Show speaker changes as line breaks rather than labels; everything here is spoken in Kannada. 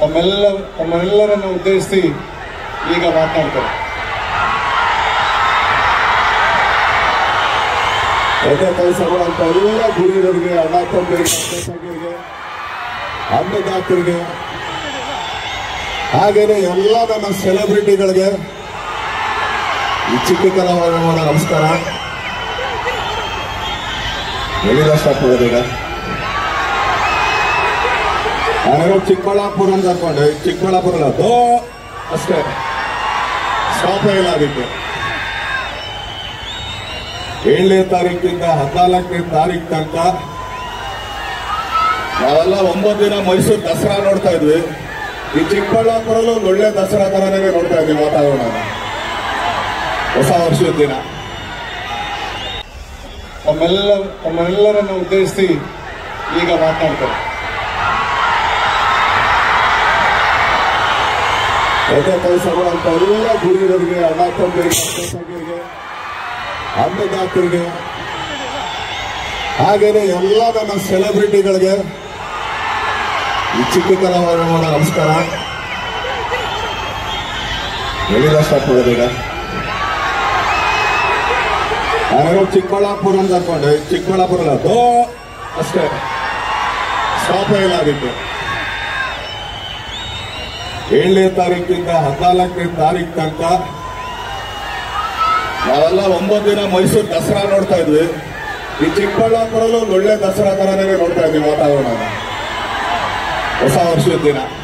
ತಮ್ಮೆಲ್ಲ ತಮ್ಮೆಲ್ಲರನ್ನು ಉದ್ದೇಶಿಸಿ ಈಗ ಮಾತನಾಡ್ತಾರೆ
ಎದೆ ಕೆಲಸಗಳಂತ ಎಲ್ಲ ಗುರಿಯರಿಗೆ ಅಣ್ಣ ತಮ್ಮರಿಗೆ ಅಕ್ಕ ತಂಗಿಯರಿಗೆ ಅನ್ನದಾತರಿಗೆ ಹಾಗೇನೆ ಎಲ್ಲ ನನ್ನ ಸೆಲೆಬ್ರಿಟಿಗಳಿಗೆ ಈ ಚಿಕ್ಕ ಕಲಾವಿದರ ನಮಸ್ಕಾರ ಎಲ್ಲಿಂದ ಸ್ಟಾರ್ಟ್ ಮಾಡೋದೀಗ ನಾನೇನೋ ಚಿಕ್ಕಬಳ್ಳಾಪುರ ಅಂತ ಅನ್ಕೊಂಡೆ ಚಿಕ್ಕಬಳ್ಳಾಪುರ ಅಲ್ಲ ದೋ ಅಷ್ಟೇ ಸ್ಟಾಪೇ ಇಲ್ಲ ಅದಕ್ಕೆ ಏಳನೇ ತಾರೀಕಿಂದ ಹದಿನಾಲ್ಕನೇ ತಾರೀಕು ತನಕ ನಾವೆಲ್ಲ ಒಂಬತ್ತು ದಿನ ಮೈಸೂರು ದಸರಾ ನೋಡ್ತಾ ಇದ್ವಿ ಈ ಚಿಕ್ಕಬಳ್ಳಾಪುರಲ್ಲೂ ಒಂದು ಒಳ್ಳೆ ದಸರಾ ತರನೇ ನೋಡ್ತಾ ಇದ್ವಿ ವಾತಾವರಣ ಹೊಸ ವರ್ಷದ ದಿನ
ತಮ್ಮೆಲ್ಲ ತಮ್ಮೆಲ್ಲರನ್ನು ಉದ್ದೇಶಿಸಿ ಈಗ ಮಾತನಾಡ್ತಾರೆ
ಎದೆ ಕೆಲಸಗಳಂತ ಎಲ್ಲ ಗುರಿಯರಿಗೆ ಅಣ್ಣ ತಮ್ಮರಿಗೆ ಅಕ್ಕ ತಂಗಿಯರಿಗೆ ಅನ್ನದಾತರಿಗೆ ಹಾಗೇನೆ ಎಲ್ಲ ನನ್ನ ಸೆಲೆಬ್ರಿಟಿಗಳಿಗೆ ಈ ಚಿಕ್ಕ ಕಲಾವಿದರ ನಮಸ್ಕಾರ ಎಲ್ಲಿಂದ ಸ್ಟಾರ್ಟ್ ಮಾಡೋದೀಗ ನಾನೇನೋ ಚಿಕ್ಕಬಳ್ಳಾಪುರ ಅಂತ ಅನ್ಕೊಂಡೆ ಚಿಕ್ಕಬಳ್ಳಾಪುರ ಅಲ್ಲ ದೋ ಅಷ್ಟೇ ಸ್ಟಾಪೇ ಇಲ್ಲ ಅದಕ್ಕೆ ಏಳನೇ ತಾರೀಕಿಂದ ಹದಿನಾಲ್ಕನೇ ತಾರೀಕು ತನಕ ನಾವೆಲ್ಲ ಒಂಬತ್ತು ದಿನ ಮೈಸೂರು ದಸರಾ ನೋಡ್ತಾ ಇದ್ವಿ ಈ ಚಿಕ್ಕಬಳ್ಳಾಪುರಲ್ಲೂ ಒಂದು ಒಳ್ಳೆ ದಸರಾ ತರನೇ ನೋಡ್ತಾ ಇದ್ವಿ ವಾತಾವರಣ ಹೊಸ ವರ್ಷದ ದಿನ